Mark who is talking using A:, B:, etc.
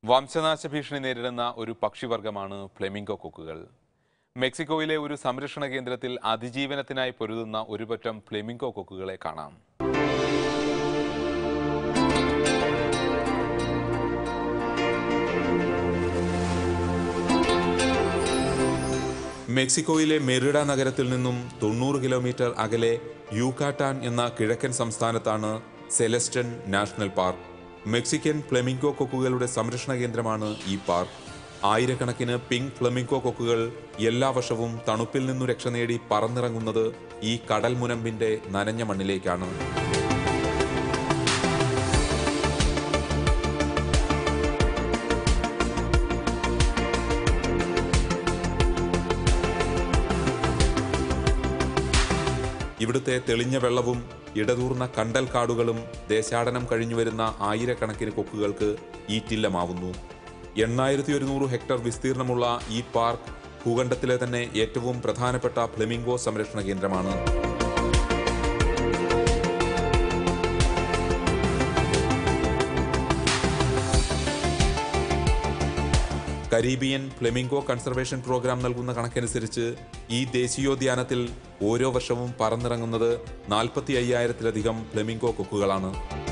A: വംശനാശ ഭീഷണി നേരിടുന്ന ഒരു പക്ഷിവർഗമാണ് ഫ്ലെമിംഗോ കൊക്കുകൾ മെക്സിക്കോയിലെ ഒരു സംരക്ഷണ കേന്ദ്രത്തിൽ അതിജീവനത്തിനായി പൊരുതുന്ന ഒരു പറ്റം ഫ്ലെമിംഗോ കൊക്കുകളെ കാണാം മെക്സിക്കോയിലെ മെറിഡ നഗരത്തിൽ നിന്നും തൊണ്ണൂറ് കിലോമീറ്റർ അകലെ യൂക്കാട്ടാൻ എന്ന കിഴക്കൻ സംസ്ഥാനത്താണ് Celestun national park Mexican flamingo കൊക്കുകളുടെ സംരക്ഷണ കേന്ദ്രമാണ് ഈ പാർക്ക് ആയിരക്കണക്കിന് പിങ്ക് ഫ്ലെമിംഗോ കൊക്കുകൾ എല്ലാ വർഷവും തണുപ്പിൽ നിന്നു രക്ഷ നേടി പറന്നിറങ്ങുന്നത് ഈ കടൽ മുനമ്പിന്റെ നനഞ്ഞ മണ്ണിലേക്കാണ് ഇവിടുത്തെ തെളിഞ്ഞ വെള്ളവും ഇടതൂർന്ന കണ്ടൽ കാടുകളും ദേശാടനം കഴിഞ്ഞുവരുന്ന ആയിരക്കണക്കിന് കൊക്കുകൾക്ക് ഈറ്റില്ലമാവുന്നു എണ്ണായിരത്തി ഒരുന്നൂറ് ഹെക്ടർ വിസ്തീർണമുള്ള ഈ പാർക്ക് ഭൂഖണ്ഡത്തിലെ തന്നെ ഏറ്റവും പ്രധാനപ്പെട്ട ഫ്ലെമിംഗോ സംരക്ഷണ കേന്ദ്രമാണ് കരീബിയൻ ഫ്ലെമിംഗോ കൺസർവേഷൻ പ്രോഗ്രാം നൽകുന്ന കണക്കനുസരിച്ച് ഈ ദേശീയോദ്യാനത്തിൽ ഓരോ വർഷവും പറന്നിറങ്ങുന്നത് നാൽപ്പത്തി അയ്യായിരത്തിലധികം ഫ്ലെമിംഗോ കൊക്കുകളാണ്